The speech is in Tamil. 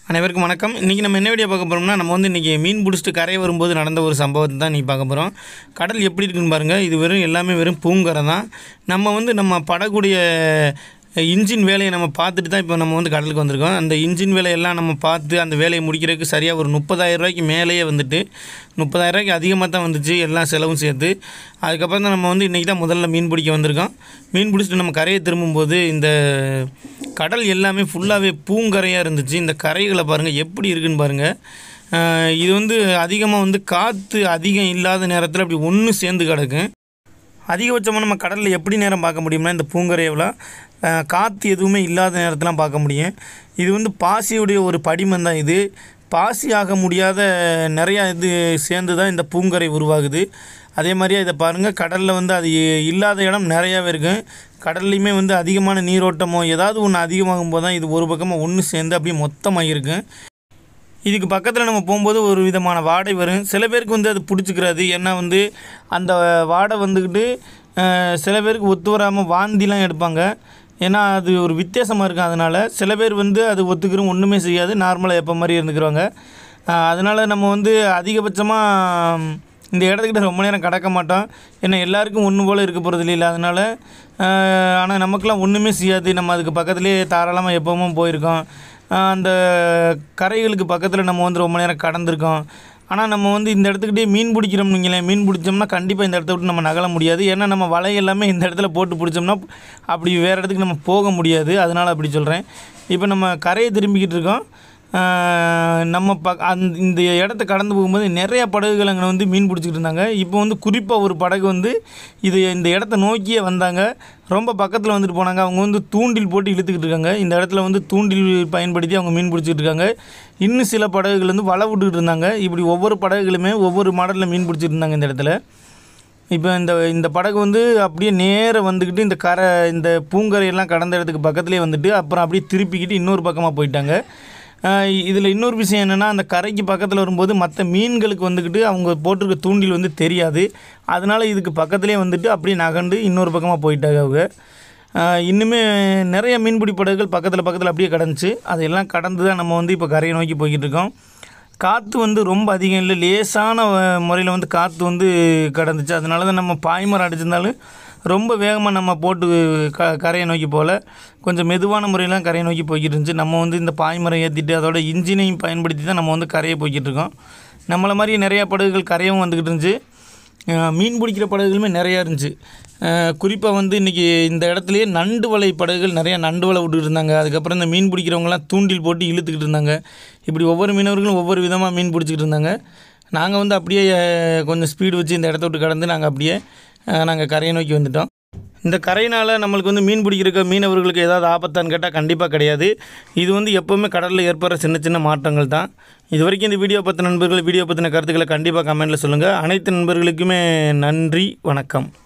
அனைவருக்கும் வணக்கம் இன்றைக்கி நம்ம என்ன வீடியோ பார்க்க போகிறோம்னா நம்ம வந்து இன்றைக்கி மீன் பிடிச்சிட்டு கரை வரும்போது நடந்த ஒரு சம்பவத்தை தான் இன்றைக்கி பார்க்க போகிறோம் கடல் எப்படி இருக்குன்னு பாருங்கள் இது வெறும் எல்லாமே வெறும் பூங்கரை தான் நம்ம வந்து நம்ம படக்கூடிய இன்ஜின் வேலையை நம்ம பார்த்துட்டு தான் இப்போ நம்ம வந்து கடலுக்கு வந்திருக்கோம் அந்த இன்ஜின் வேலையெல்லாம் நம்ம பார்த்து அந்த வேலையை முடிக்கிறதுக்கு சரியாக ஒரு முப்பதாயிரம் ரூபாய்க்கு மேலேயே வந்துட்டு முப்பதாயிரம் ரூபாய்க்கு அதிகமாக தான் வந்துச்சு எல்லாம் செலவும் சேர்த்து அதுக்கப்புறம் தான் நம்ம வந்து இன்றைக்கி தான் முதல்ல மீன் பிடிக்க வந்திருக்கோம் மீன் பிடிச்சிட்டு நம்ம கரையை திரும்பும்போது இந்த கடல் எல்லாமே ஃபுல்லாகவே பூங்கரையாக இருந்துச்சு இந்த கரைகளை பாருங்கள் எப்படி இருக்குன்னு பாருங்கள் ஆஹ் இது வந்து அதிகமாக வந்து காற்று அதிகம் இல்லாத நேரத்தில் அப்படி ஒன்று சேர்ந்து கிடக்கும் அதிகபட்சமாக நம்ம கடலில் எப்படி நேரம் பார்க்க முடியும்னா இந்த பூங்கரையில் காற்று எதுவுமே இல்லாத நேரத்திலாம் பார்க்க முடியும் இது வந்து பாசியுடைய ஒரு படிமம் தான் இது பாசி ஆக முடியாத நிறையா இது சேர்ந்து தான் இந்த பூங்கரை உருவாகுது அதே மாதிரியே இதை பாருங்கள் கடலில் வந்து அது இல்லாத இடம் நிறையாவே இருக்கும் கடல்லையுமே வந்து அதிகமான நீரோட்டமோ ஏதாவது ஒன்று அதிகமாகும் போது தான் இது ஒரு பக்கமாக ஒன்று சேர்ந்து அப்படியே மொத்தமாக இருக்கும் இதுக்கு பக்கத்தில் நம்ம போகும்போது ஒரு விதமான வாடை வரும் சில பேருக்கு வந்து அது பிடிச்சிக்கிறாது ஏன்னா வந்து அந்த வாடை வந்துக்கிட்டு அஹ், சில பேருக்கு ஒத்து வராமல் வாந்திலாம் எடுப்பாங்க ஏன்னா அது ஒரு வித்தியாசமாக இருக்கும் அதனால் சில பேர் வந்து அது ஒத்துக்கிறோம் ஒன்றுமே செய்யாது நார்மலாக எப்போ மாதிரி இருந்துக்கிறவங்க அதனால் நம்ம வந்து அதிகபட்சமாக இந்த இடத்துக்கிட்ட ரொம்ப நேரம் கடக்க மாட்டோம் ஏன்னா எல்லாருக்கும் ஒன்று போல் இருக்க போகிறது இல்லை அதனால் ஆனால் நமக்கெல்லாம் ஒன்றுமே செய்யாது நம்ம அதுக்கு பக்கத்துலேயே தாராளமாக எப்பவும் போயிருக்கோம் ஆஹ் அந்த கரைகளுக்கு பக்கத்தில் நம்ம வந்து ரொம்ப நேரம் கடந்திருக்கோம் ஆனால் நம்ம வந்து இந்த இடத்துக்கிட்டே மீன் பிடிக்கிறோம்னு வைங்களேன் மீன் பிடிச்சோம்னா கண்டிப்பாக இந்த இடத்த விட்டு நம்ம நகல முடியாது ஏன்னா நம்ம வலை எல்லாமே இந்த இடத்துல போட்டு பிடிச்சோம்னா அப்படி வேறு இடத்துக்கு நம்ம போக முடியாது அதனால் அப்படி சொல்கிறேன் இப்போ நம்ம கரையை திரும்பிக்கிட்டு இருக்கோம் ஆஹ் நம்ம ப அந்த இந்த இடத்த கடந்து போகும்போது நிறைய படகுகள் அங்கே வந்து மீன் பிடிச்சிக்கிட்டு இருந்தாங்க இப்போ வந்து குறிப்பாக ஒரு படகு வந்து இது இந்த இடத்த நோக்கியே வந்தாங்க ரொம்ப பக்கத்தில் வந்துட்டு போனாங்க அவங்க வந்து தூண்டில் போட்டு இழுத்துக்கிட்டு இருக்காங்க இந்த இடத்துல வந்து தூண்டில் பயன்படுத்தி அவங்க மீன் பிடிச்சிட்டு இருக்காங்க இன்னும் சில படகுகள் வந்து வலை விட்டுக்கிட்டு இருந்தாங்க இப்படி ஒவ்வொரு படகுகளுமே ஒவ்வொரு மாடலில் மீன் பிடிச்சிட்டு இருந்தாங்க இந்த இடத்துல இப்போ இந்த இந்த படகு வந்து அப்படியே நேரா வந்துக்கிட்டு இந்த கரை இந்த பூங்கரையெல்லாம் கடந்த இடத்துக்கு பக்கத்துலேயே வந்துட்டு அப்புறம் அப்படியே திருப்பிக்கிட்டு இன்னொரு பக்கமாக போயிட்டாங்க இதில் இன்னொரு விஷயம் என்னென்னா அந்த கரைக்கு பக்கத்தில் வரும்போது மற்ற மீன்களுக்கு வந்துக்கிட்டு அவங்க போட்டிருக்க தூண்டில் வந்து தெரியாது அதனால் இதுக்கு பக்கத்துலேயே வந்துட்டு அப்படியே நகண்டு இன்னொரு பக்கமாக போயிட்டாங்க அவங்க ஆஹ் இன்னுமே நிறைய மீன்பிடி படகுகள் பக்கத்தில் பக்கத்தில் அப்படியே கடந்துச்சு அதையெல்லாம் கடந்து தான் நம்ம வந்து இப்போ கரையை நோக்கி போய்கிட்டு இருக்கோம் காற்று வந்து ரொம்ப அதிகம் இல்லை லேசான முறையில் வந்து காற்று வந்து கடந்துச்சு அதனால தான் நம்ம பாய்மரம் அடிச்சிருந்தாலும் ரொம்ப வேகமாக நம்ம போட்டு க கரையை நோக்கி போகல கொஞ்சம் மெதுவான முறையில் கரையை நோக்கி போய்கிட்டு இருந்துச்சு நம்ம வந்து இந்த பாய்மரம் ஏற்றிட்டு அதோட இன்ஜினையும் பயன்படுத்தி தான் நம்ம வந்து கரையை போய்கிட்டு இருக்கோம் நம்மளை மாதிரி நிறையா படகுகள் கரையவும் வந்துக்கிட்டு இருந்துச்சு அஹ் மீன் பிடிக்கிற படகுகளுமே நிறையா இருந்துச்சு குறிப்பாக வந்து இன்றைக்கி இந்த இடத்துலையே நண்டு வலை படகுகள் நிறையா நண்டு வலை விட்டுட்டு இருந்தாங்க அதுக்கப்புறம் இந்த மீன் பிடிக்கிறவங்கலாம் தூண்டில் போட்டு இழுத்துக்கிட்டு இருந்தாங்க இப்படி ஒவ்வொரு மீனவர்களும் ஒவ்வொரு விதமாக மீன் பிடிச்சிக்கிட்டு இருந்தாங்க நாங்கள் வந்து அப்படியே அஹ், கொஞ்சம் ஸ்பீடு வச்சு இந்த இடத்த விட்டு கடந்து நாங்கள் அப்படியே நாங்கள் கரையை நோக்கி வந்துட்டோம் இந்த கரையினால் நம்மளுக்கு வந்து மீன் பிடிக்கிறக்க மீனவர்களுக்கு ஏதாவது ஆபத்தான்னு கேட்டால் கண்டிப்பாக கிடையாது இது வந்து எப்போவுமே கடலில் ஏற்படுற சின்ன சின்ன மாற்றங்கள் தான் இது வரைக்கும் இந்த வீடியோ பற்றின நண்பர்கள் வீடியோ பற்றின கருத்துக்களை கண்டிப்பாக கமெண்ட்டில் சொல்லுங்கள் அனைத்து நண்பர்களுக்குமே நன்றி வணக்கம்